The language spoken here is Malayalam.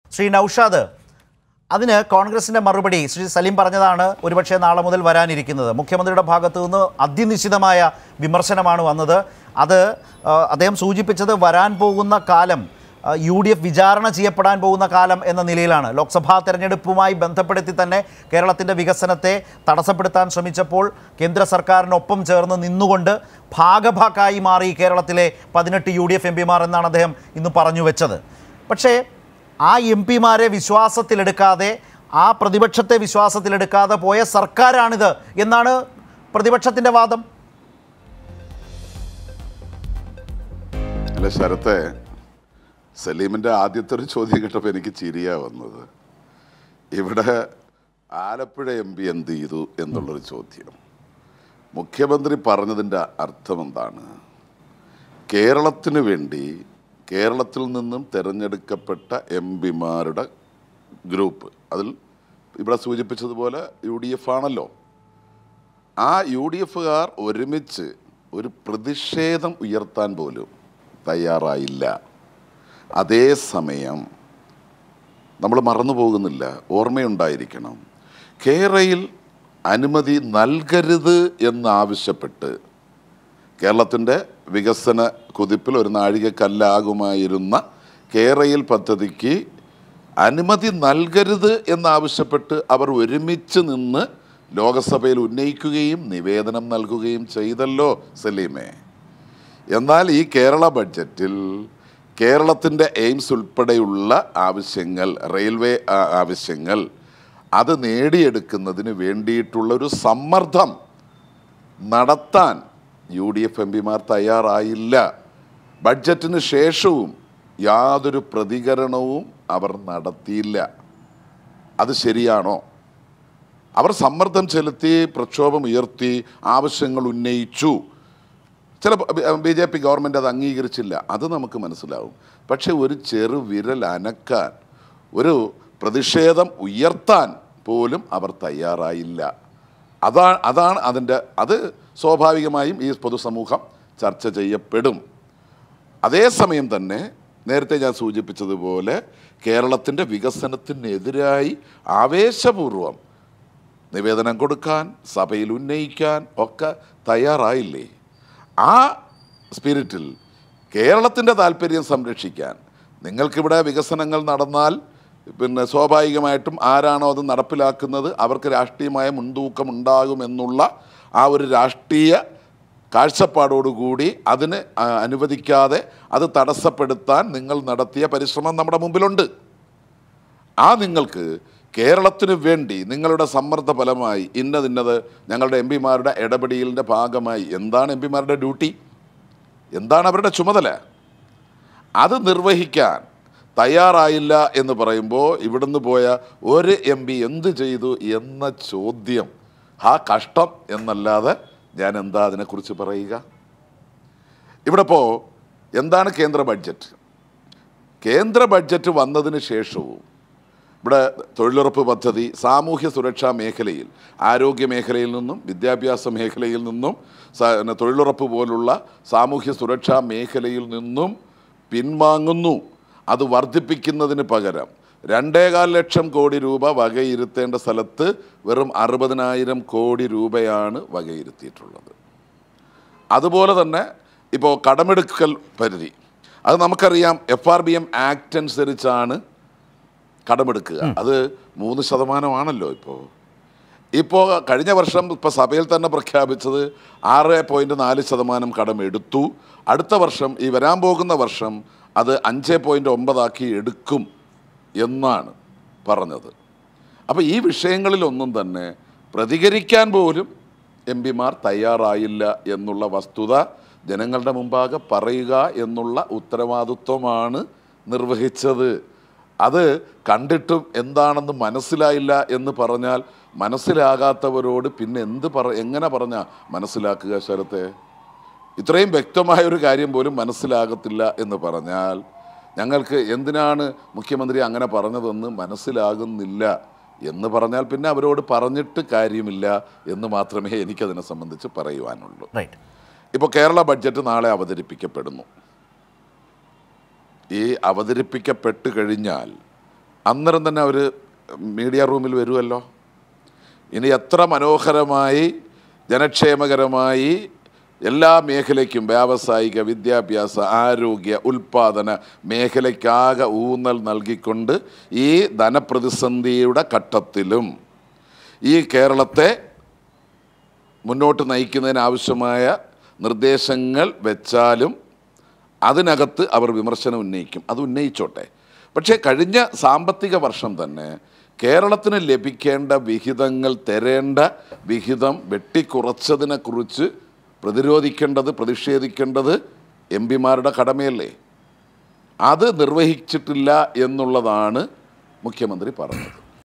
ശ്രീ നൌഷാദ് അതിന് കോൺഗ്രസിന്റെ മറുപടി ശ്രീ സലീം പറഞ്ഞതാണ് ഒരുപക്ഷെ നാളെ മുതൽ വരാനിരിക്കുന്നത് മുഖ്യമന്ത്രിയുടെ ഭാഗത്തു നിന്ന് അതിനിശ്ചിതമായ വിമർശനമാണ് വന്നത് അത് ആ, അദ്ദേഹം സൂചിപ്പിച്ചത് വരാൻ പോകുന്ന കാലം യു ഡി എഫ് വിചാരണ ചെയ്യപ്പെടാൻ പോകുന്ന കാലം എന്ന നിലയിലാണ് ലോക്സഭാ തെരഞ്ഞെടുപ്പുമായി ബന്ധപ്പെടുത്തി തന്നെ കേരളത്തിൻ്റെ വികസനത്തെ തടസ്സപ്പെടുത്താൻ ശ്രമിച്ചപ്പോൾ കേന്ദ്ര സർക്കാരിനൊപ്പം ചേർന്ന് നിന്നുകൊണ്ട് ഭാഗഭാക്കായി മാറി കേരളത്തിലെ പതിനെട്ട് യു ഡി എഫ് എം പിമാർ എന്നാണ് അദ്ദേഹം ഇന്ന് പറഞ്ഞു വെച്ചത് പക്ഷേ ആ എം പിമാരെ വിശ്വാസത്തിലെടുക്കാതെ ആ പ്രതിപക്ഷത്തെ വിശ്വാസത്തിലെടുക്കാതെ പോയ സർക്കാരാണിത് എന്നാണ് പ്രതിപക്ഷത്തിൻ്റെ വാദം അല്ല ശരത്തെ സലീമിൻ്റെ ആദ്യത്തെ ഒരു ചോദ്യം കേട്ടപ്പോൾ എനിക്ക് ചിരിയാ വന്നത് ഇവിടെ ആലപ്പുഴ എം പി എന്ത് ചെയ്തു എന്നുള്ളൊരു ചോദ്യം മുഖ്യമന്ത്രി പറഞ്ഞതിൻ്റെ അർത്ഥം എന്താണ് കേരളത്തിന് വേണ്ടി കേരളത്തിൽ നിന്നും തിരഞ്ഞെടുക്കപ്പെട്ട എം പിമാരുടെ ഗ്രൂപ്പ് അതിൽ ഇവിടെ സൂചിപ്പിച്ചതുപോലെ യു ഡി എഫ് ആണല്ലോ ആ യു ഡി എഫുകാർ ഒരുമിച്ച് ഒരു പ്രതിഷേധം ഉയർത്താൻ പോലും തയ്യാറായില്ല അതേസമയം നമ്മൾ മറന്നു പോകുന്നില്ല ഓർമ്മയുണ്ടായിരിക്കണം കേരയിൽ അനുമതി നൽകരുത് എന്നാവശ്യപ്പെട്ട് കേരളത്തിൻ്റെ വികസന കുതിപ്പിൽ ഒരു നാഴികക്കല്ലാകുമായിരുന്ന കേരയിൽ പദ്ധതിക്ക് അനുമതി നൽകരുത് എന്നാവശ്യപ്പെട്ട് അവർ ഒരുമിച്ച് നിന്ന് ലോകസഭയിൽ ഉന്നയിക്കുകയും നിവേദനം നൽകുകയും ചെയ്തല്ലോ സലീമേ എന്നാൽ ഈ കേരള ബഡ്ജറ്റിൽ കേരളത്തിൻ്റെ എയിംസ് ഉൾപ്പെടെയുള്ള ആവശ്യങ്ങൾ റെയിൽവേ ആ, ആവശ്യങ്ങൾ അത് നേടിയെടുക്കുന്നതിന് വേണ്ടിയിട്ടുള്ള ഒരു സമ്മർദ്ദം നടത്താൻ യു ഡി എഫ് എം പിമാർ തയ്യാറായില്ല ബഡ്ജറ്റിന് ശേഷവും യാതൊരു പ്രതികരണവും അവർ നടത്തിയില്ല അത് ശരിയാണോ അവർ സമ്മർദ്ദം ചെലുത്തി പ്രക്ഷോഭം ഉയർത്തി ആവശ്യങ്ങൾ ഉന്നയിച്ചു ചില ബി ജെ പി ഗവൺമെൻറ് അത് അംഗീകരിച്ചില്ല അത് നമുക്ക് മനസ്സിലാവും പക്ഷെ ഒരു ചെറു വിരൽ അനക്കാൻ ഒരു പ്രതിഷേധം ഉയർത്താൻ പോലും അവർ തയ്യാറായില്ല അതാ അതാണ് അതിൻ്റെ അത് സ്വാഭാവികമായും ഈ പൊതുസമൂഹം ചർച്ച ചെയ്യപ്പെടും അതേസമയം തന്നെ നേരത്തെ ഞാൻ സൂചിപ്പിച്ചതുപോലെ കേരളത്തിൻ്റെ വികസനത്തിനെതിരായി ആവേശപൂർവം നിവേദനം കൊടുക്കാൻ സഭയിൽ ഉന്നയിക്കാൻ ഒക്കെ തയ്യാറായില്ലേ ആ സ്പിരിറ്റിൽ കേരളത്തിൻ്റെ താല്പര്യം സംരക്ഷിക്കാൻ നിങ്ങൾക്കിവിടെ വികസനങ്ങൾ നടന്നാൽ പിന്നെ സ്വാഭാവികമായിട്ടും ആരാണോ അത് നടപ്പിലാക്കുന്നത് അവർക്ക് രാഷ്ട്രീയമായ മുൻതൂക്കം ഉണ്ടാകുമെന്നുള്ള ആ ഒരു രാഷ്ട്രീയ കാഴ്ചപ്പാടോടുകൂടി അതിന് ആ, അനുവദിക്കാതെ അത് തടസ്സപ്പെടുത്താൻ നിങ്ങൾ നടത്തിയ പരിശ്രമം നമ്മുടെ മുമ്പിലുണ്ട് ആ നിങ്ങൾക്ക് കേരളത്തിന് വേണ്ടി നിങ്ങളുടെ സമ്മർദ്ദ ഫലമായി ഇന്നതിന്നത് ഞങ്ങളുടെ എം പിമാരുടെ ഇടപെടലിൻ്റെ ഭാഗമായി എന്താണ് എം പിമാരുടെ ഡ്യൂട്ടി എന്താണ് അവരുടെ ചുമതല അത് നിർവഹിക്കാൻ തയ്യാറായില്ല എന്ന് പറയുമ്പോൾ ഇവിടുന്ന് പോയ ഒരു എം പി എന്ത് ചെയ്തു എന്ന ചോദ്യം ആ കഷ്ടം എന്നല്ലാതെ ഞാൻ എന്താ അതിനെക്കുറിച്ച് പറയുക ഇവിടെ ഇപ്പോൾ എന്താണ് കേന്ദ്ര ബഡ്ജറ്റ് കേന്ദ്ര ബഡ്ജറ്റ് വന്നതിന് ശേഷവും ഇവിടെ തൊഴിലുറപ്പ് പദ്ധതി സാമൂഹ്യ സുരക്ഷാ മേഖലയിൽ ആരോഗ്യ മേഖലയിൽ നിന്നും വിദ്യാഭ്യാസ മേഖലയിൽ നിന്നും സ- പിന്നെ തൊഴിലുറപ്പ് പോലുള്ള സാമൂഹ്യ സുരക്ഷാ മേഖലയിൽ നിന്നും പിൻവാങ്ങുന്നു അത് വർദ്ധിപ്പിക്കുന്നതിന് പകരം രണ്ടേകാൽ ലക്ഷം കോടി രൂപ വകയിരുത്തേണ്ട സ്ഥലത്ത് വെറും അറുപതിനായിരം കോടി രൂപയാണ് വകയിരുത്തിയിട്ടുള്ളത് അതുപോലെ തന്നെ ഇപ്പോൾ കടമെടുക്കൽ പരിധി അത് നമുക്കറിയാം F R B M act അനുസരിച്ചാണ് കടമെടുക്കുക അത് മൂന്ന് ശതമാനമാണല്ലോ ഇപ്പോൾ ഇപ്പോൾ കഴിഞ്ഞ വർഷം ഇപ്പോൾ സഭയിൽ തന്നെ പ്രഖ്യാപിച്ചത് ആറ് പോയിൻറ്റ് നാല് ശതമാനം കടമെടുത്തു അടുത്ത വർഷം ഈ വരാൻ പോകുന്ന വർഷം അത് അഞ്ച് പോയിൻറ്റ് ഒമ്പതാക്കി എടുക്കും എന്നാണ് പറഞ്ഞത് അപ്പോൾ ഈ വിഷയങ്ങളിലൊന്നും തന്നെ പ്രതികരിക്കാൻ പോലും എം പിമാർ തയ്യാറായില്ല എന്നുള്ള വസ്തുത ജനങ്ങളുടെ മുമ്പാകെ പറയുക എന്നുള്ള ഉത്തരവാദിത്വമാണ് നിർവഹിച്ചത് അത് കണ്ടിട്ടും എന്താണെന്ന് മനസ്സിലായില്ല എന്ന് പറഞ്ഞാൽ മനസ്സിലാകാത്തവരോട് പിന്നെ എന്ത് പറ എങ്ങനെ പറഞ്ഞാൽ മനസ്സിലാക്കുക ശരത്തെ ഇത്രയും വ്യക്തമായ ഒരു കാര്യം പോലും മനസ്സിലാകത്തില്ല എന്ന് പറഞ്ഞാൽ ഞങ്ങൾക്ക് എന്തിനാണ് മുഖ്യമന്ത്രി അങ്ങനെ പറഞ്ഞതെന്ന് മനസ്സിലാകുന്നില്ല എന്ന് പറഞ്ഞാൽ പിന്നെ അവരോട് പറഞ്ഞിട്ട് കാര്യമില്ല എന്ന് മാത്രമേ എനിക്കതിനെ സംബന്ധിച്ച് പറയുവാനുള്ളൂ റൈറ്റ് ഇപ്പോൾ കേരള ബഡ്ജറ്റ് നാളെ അവതരിപ്പിക്കപ്പെടുന്നു ഈ അവതരിപ്പിക്കപ്പെട്ട് കഴിഞ്ഞാൽ അന്നേരം തന്നെ അവർ മീഡിയ റൂമിൽ വരുമല്ലോ ഇനി എത്ര മനോഹരമായി ജനക്ഷേമകരമായി എല്ലാ മേഖലയ്ക്കും വ്യാവസായിക വിദ്യാഭ്യാസ ആരോഗ്യ ഉൽപാദന മേഖലയ്ക്കാകെ ഊന്നൽ നൽകിക്കൊണ്ട് ഈ ധനപ്രതിസന്ധിയുടെ ഘട്ടത്തിലും ഈ കേരളത്തെ മുന്നോട്ട് നയിക്കുന്നതിനാവശ്യമായ നിർദ്ദേശങ്ങൾ വെച്ചാലും അതിനകത്ത് അവർ വിമർശനം ഉന്നയിക്കും അത് ഉന്നയിച്ചോട്ടെ പക്ഷേ കഴിഞ്ഞ സാമ്പത്തിക വർഷം തന്നെ കേരളത്തിന് ലഭിക്കേണ്ട വിഹിതങ്ങൾ തരേണ്ട വിഹിതം വെട്ടിക്കുറച്ചതിനെക്കുറിച്ച് പ്രതിരോധിക്കേണ്ടത് പ്രതിഷേധിക്കേണ്ടത് എം പിമാരുടെ കടമയല്ലേ അത് നിർവഹിച്ചിട്ടില്ല എന്നുള്ളതാണ് മുഖ്യമന്ത്രി പറഞ്ഞത്